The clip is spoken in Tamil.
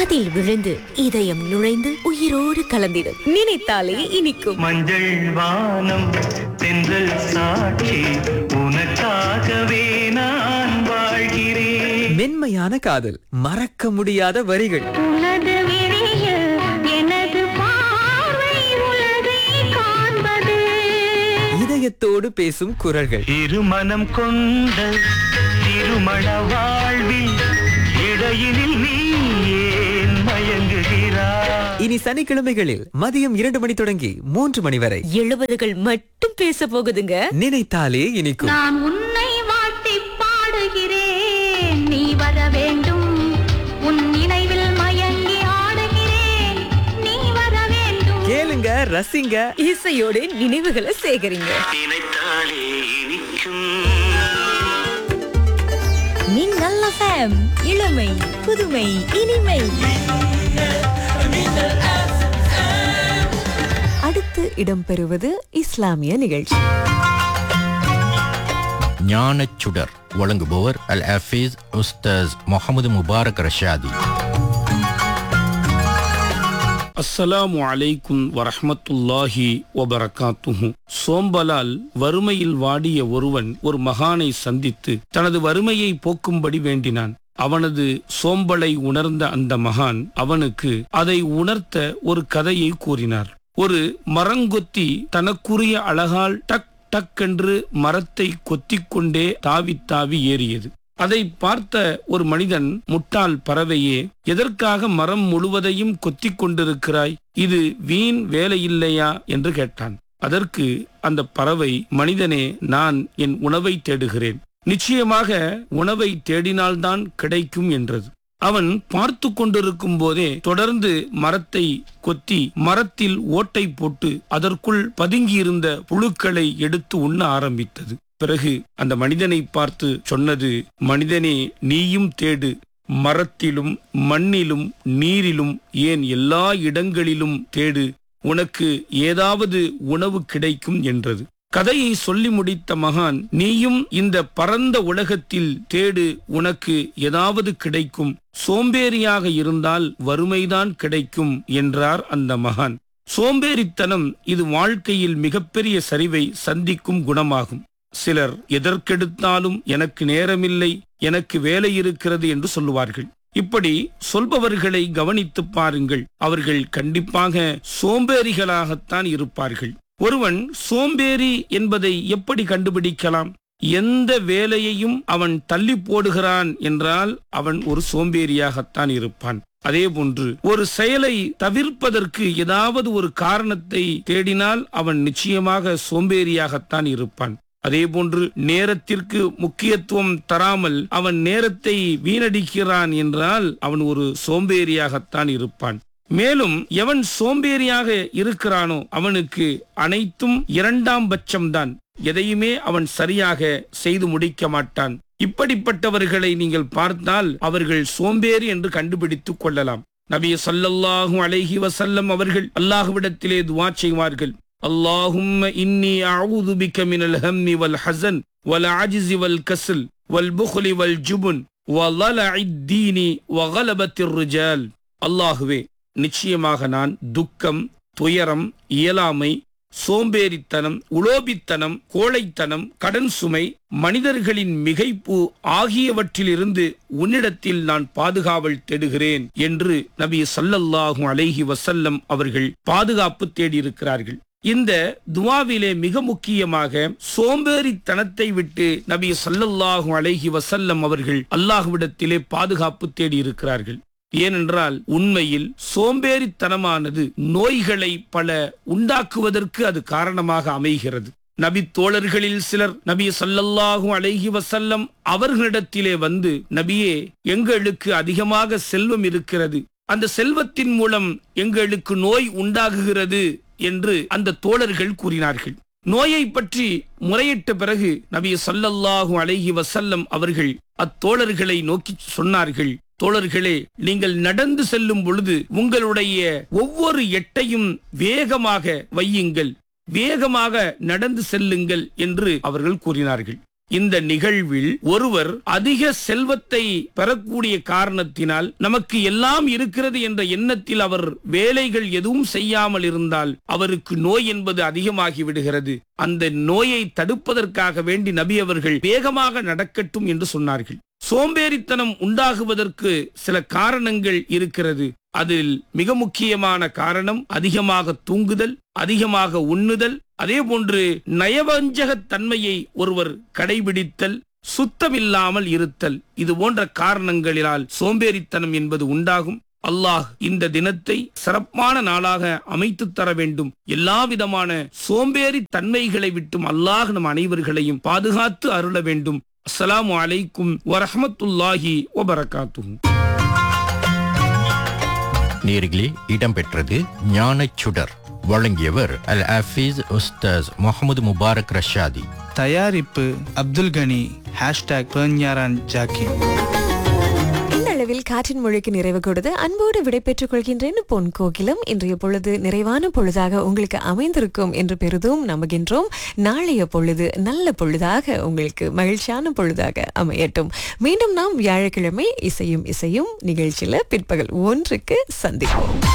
காதில் விழுந்து இதயம் நுழைந்து உயிரோடு கலந்திடும் நினைத்தாலே இனிக்கும் மஞ்சள் வானம் தென்றல் சாட்சி உனக்காகவே நான் வாழ்கிறேன் மென்மையான காதல் மறக்க முடியாத வரிகள் உனது விழிய எனது பார்வை உலகை காண்பது இதயத்தோடு பேசும் குரல்கள் திருமணம் கொண்ட திருமண வாழ்வில் இடையினில் நீ ஏன் மயங்குகிறாய் இனி சனிக்கிழமைகளில் மதியம் இரண்டு மணி தொடங்கி மூன்று மணி வரை எழுபதுகள் மட்டும் பேச போகுதுங்க நினைத்தாலே இனிக்கும் நான் உன்னை வாழ்த்தி பாடுகிறேன் நீ வர வேண்டும் உன் நினைவில் மயங்கி ஆடுகிறேன் நீ வர வேண்டும் கேளுங்க ரசிங்க இசையோடு நினைவுகளை சேகரிங்க நினைத்தாலே இனிக்கும் மின்னல் FM இளமை புதுமை இனிமை அடுத்து இடம்பெறுவது இஸ்லாமிய நிகழ்ச்சி ஞானச் சுடர் வழங்குபவர் அல் ஹஃபீஸ் உஸ்தாஸ் முகமது முபாரக் ரஷாதி அஸ்ஸலாமு அலைக்கும் வரஹ்மத்துல்லாஹி வபரகாத்துஹு சோம்பலால் வறுமையில் வாடிய ஒருவன் ஒரு மகானை சந்தித்து தனது வறுமையை போக்கும்படி வேண்டினான் அவனது சோம்பலை உணர்ந்த அந்த மகான் அவனுக்கு அதை உணர்த்த ஒரு கதையை கூறினார் ஒரு மரங்கொத்தி தனக்குரிய அழகால் டக் டக் என்று மரத்தை கொத்திக் கொண்டே தாவித் தாவி ஏறியது அதை பார்த்த ஒரு மனிதன் முட்டாள் பறவையே எதற்காக மரம் முழுவதையும் கொத்திக் கொண்டிருக்கிறாய் இது வீண் வேலையில்லையா என்று கேட்டான் அதற்கு அந்த பறவை மனிதனே நான் என் உணவை தேடுகிறேன் நிச்சயமாக உணவை தேடினால்தான் கிடைக்கும் என்றது அவன் பார்த்து கொண்டிருக்கும் போதே தொடர்ந்து மரத்தை கொத்தி மரத்தில் ஓட்டை போட்டு அதற்குள் பதுங்கியிருந்த புழுக்களை எடுத்து உண்ண ஆரம்பித்தது பிறகு அந்த மனிதனை பார்த்து சொன்னது மனிதனே நீயும் தேடு மரத்திலும் மண்ணிலும் நீரிலும் ஏன் எல்லா இடங்களிலும் தேடு உனக்கு ஏதாவது உணவு கிடைக்கும் என்றது கதையை சொல்லி முடித்த மகான் நீயும் இந்த பரந்த உலகத்தில் தேடு உனக்கு ஏதாவது கிடைக்கும் சோம்பேறியாக இருந்தால் வறுமைதான் கிடைக்கும் என்றார் அந்த மகான் சோம்பேறித்தனம் இது வாழ்க்கையில் மிகப்பெரிய சரிவை சந்திக்கும் குணமாகும் சிலர் எதற்கெடுத்தாலும் எனக்கு நேரமில்லை எனக்கு வேலை இருக்கிறது என்று சொல்லுவார்கள் இப்படி சொல்பவர்களை கவனித்துப் பாருங்கள் அவர்கள் கண்டிப்பாக சோம்பேறிகளாகத்தான் இருப்பார்கள் ஒருவன் சோம்பேறி என்பதை எப்படி கண்டுபிடிக்கலாம் எந்த வேலையையும் அவன் தள்ளி போடுகிறான் என்றால் அவன் ஒரு சோம்பேறியாகத்தான் இருப்பான் அதேபோன்று ஒரு செயலை தவிர்ப்பதற்கு ஏதாவது ஒரு காரணத்தை தேடினால் அவன் நிச்சயமாக சோம்பேறியாகத்தான் இருப்பான் அதேபோன்று நேரத்திற்கு முக்கியத்துவம் தராமல் அவன் நேரத்தை வீணடிக்கிறான் என்றால் அவன் ஒரு சோம்பேறியாகத்தான் இருப்பான் மேலும் எவன் சோம்பேறியாக இருக்கிறானோ அவனுக்கு அனைத்தும் இரண்டாம் பட்சம்தான் எதையுமே அவன் சரியாக செய்து முடிக்க மாட்டான் இப்படிப்பட்டவர்களை நீங்கள் பார்த்தால் அவர்கள் சோம்பேறி என்று கண்டுபிடித்துக் கொள்ளலாம் நபி ஸல்லல்லாஹு அலைஹி வஸல்லம் அவர்கள் அல்லாஹ்விடத்திலே துஆ செய்வார்கள் اللهم إني أعوذ بك من الهم والحزن والعجز والكسل والبخل والجبن وضلع الدين وغلبة الرجال அல்லாஹுவே நிச்சயமாக நான் துக்கம் துயரம் இயலாமை சோம்பேறித்தனம் உலோபித்தனம் கோழைத்தனம் கடன் சுமை மனிதர்களின் மிகைப்பு ஆகியவற்றிலிருந்து உன்னிடத்தில் நான் பாதுகாவல் தேடுகிறேன் என்று நபி ஸல்லல்லாஹு அலைஹி வஸல்லம் அவர்கள் பாதுகாப்பு தேடியிருக்கிறார்கள் இந்த துவாவிலே மிக முக்கியமாக சோம்பேறித்தனத்தை விட்டு நபி ஸல்லல்லாஹு அலைஹி வஸல்லம் அவர்கள் அல்லாஹ்விடத்திலே பாதுகாப்பு தேடி இருக்கிறார்கள் ஏனென்றால் உண்மையில் சோம்பேறித்தனமானது நோய்களை பல உண்டாக்குவதற்கு அது காரணமாக அமைகிறது நபி தோழர்களில் சிலர் நபி ஸல்லல்லாஹு அலைஹி வஸல்லம் அவர்களிடத்திலே வந்து நபியே எங்களுக்கு அதிகமாக செல்வம் இருக்கிறது அந்த செல்வத்தின் மூலம் எங்களுக்கு நோய் உண்டாகுகிறது என்று அந்த தோழர்கள் கூறினார்கள் நோயை பற்றி முறையிட்ட பிறகு நபி ஸல்லல்லாஹு அலைஹி வஸல்லம் அவர்கள் அத்தோழர்களை நோக்கி சொன்னார்கள் தோழர்களே நீங்கள் நடந்து செல்லும் பொழுது உங்களுடைய ஒவ்வொரு எட்டையும் வேகமாக வையுங்கள் வேகமாக நடந்து செல்லுங்கள் என்று அவர்கள் கூறினார்கள் இந்த நிகழ்வில் ஒருவர் அதிக செல்வத்தை பெறக்கூடிய காரணத்தினால் நமக்கு எல்லாம் இருக்கிறது என்ற எண்ணத்தில் அவர் வேலைகள் எதுவும் செய்யாமல் இருந்தால் அவருக்கு நோய் என்பது ஆகிவிடுகிறது விடுகிறது அந்த நோயை தடுப்பதற்காக வேண்டி நபி அவர்கள் வேகமாக நடக்கட்டும் என்று சொன்னார்கள் சோம்பேறித்தனம் உண்டாகுவதற்கு சில காரணங்கள் இருக்கிறது அதில் மிக முக்கியமான காரணம் அதிகமாக தூங்குதல் அதிகமாக உண்ணுதல் அதே போன்று நயவஞ்சகத் தன்மையை ஒருவர் கடைபிடித்தல் சுத்தமில்லாமல் இருத்தல் இது போன்ற காரணங்களினால் சோம்பேறித்தனம் என்பது உண்டாகும் அல்லாஹ் இந்த தினத்தை சிறப்பான நாளாக அமைத்து தர வேண்டும் எல்லா விதமான சோம்பேறி தன்மைகளை விட்டும் அல்லாஹ் நம் அனைவர்களையும் பாதுகாத்து அருள வேண்டும் அஸ்ஸலாமு அலைக்கும் வரஹமத்துல்லாஹி வபரகாத்துஹு நேர்களே இடம்பெற்றது ஞானச் சுடர் வழங்கியவர் அல் ஹஃபீஸ் உஸ்தாஸ் முகமது முபாரக் ரஷாதி தயாரிப்பு அப்துல் கனி ஹேஷ்டாக் பெர்ஞாரான் ஜாக்கிர் இந்த அளவில் காற்றின் மொழிக்கு நிறைவு கொடுத்து அன்போடு விடைபெற்றுக் கொள்கின்றேன் பொன் கோகிலம் இன்றைய பொழுது நிறைவான பொழுதாக உங்களுக்கு அமைந்திருக்கும் என்று பெரிதும் நம்புகின்றோம் நாளைய பொழுது நல்ல பொழுதாக உங்களுக்கு மகிழ்ச்சியான பொழுதாக அமையட்டும் மீண்டும் நாம் வியாழக்கிழமை இசையும் இசையும் நிகழ்ச்சியில பிற்பகல் ஒன்றுக்கு சந்திப்போம்